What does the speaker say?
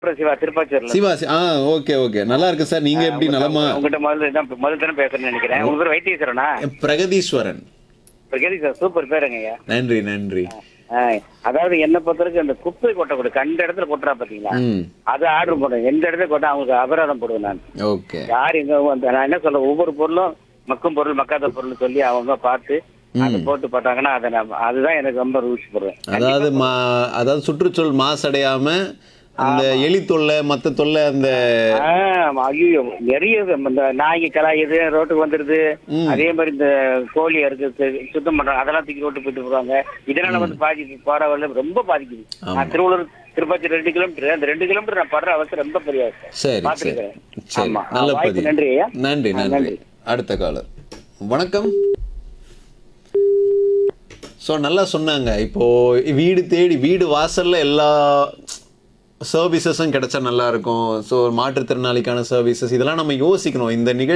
அப்புறம் சிவா திருப்பாச்சூர்ல சிவா சி- ஆ ஓகே ஓகே நல்லா இருக்கு சார் நீங்க எப்படி நலமா உங்ககிட்ட முதல்ல தான் முதல்ல தானே பேசுறேன்னு நினைக்கிறேன் உங்க பேர் வைத்தீஸ்வரனா பிரகதீஸ்வரன் கேள்வி சார் சூப்பர் பேருங்க ஐயா நன்றி நன்றி ஆ, அதாவது என்ன பொறுத்தவரைக்கும் அந்த குப்பை கொட்டக்கூட கண்ட இடத்துல கொட்டுறா பாத்தீங்களா ம் அது ஆர்டர் போடுவேன் எந்த இடத்துல கொட்டா அவங்களுக்கு அபராதம் போடுவேன் நான் ஓகே யார் எங்க வந்து நான் என்ன சொல்றேன் ஒவ்வொரு பொருளும் மக்கும் பொருள் மக்காத பொருள் சொல்லி அவங்க பார்த்து அதை போட்டு போட்டாங்கன்னா அதை நான் அதுதான் எனக்கு ரொம்ப ரூல்ஸ் போடுவேன் அதாவது மா அதாவது சுற்றுச்சூழல் மாசடையாம அந்த எலி தொல்லை மத்த தொல்லை அந்த ஆ, ஐயோ நிறைய இந்த நாய்க்கு கலாயுது ரோட்டுக்கு வந்துருது அதே மாதிரி இந்த கோழி அறுக்கிறது சுத்தம் பண்றாங்க அதெல்லாம் தூக்கி ரோட்டு போயிட்டு போறாங்க இதனால வந்து பாதி போற வரல ரொம்ப பாதிக்குது நான் திருவள்ளூர் திருப்பதி ரெண்டு கிலோமீட்டர் அந்த ரெண்டு கிலோமீட்டர் நான் படுற அவசரம் ரொம்ப பெரிய அவஸ்தை. சரி சரி பார்த்திருக்கிறேன். சரி ஆமா. நல்ல வாய்ப்பு பதிவு நன்றி ஐயா. நன்றி ஆ, நன்றி நன்றி. அடுத்த காலர் வணக்கம் ஸோ நல்லா சொன்னாங்க இப்போ வீடு தேடி வீடு வாசல்ல எல்லா சர்வீசஸும் கிடைச்சா நல்லா இருக்கும் ஸோ மாற்றுத்திறனாளிக்கான சர்வீசஸ் இதெல்லாம் நம்ம யோசிக்கணும் இந்த நிகழ்ச்சி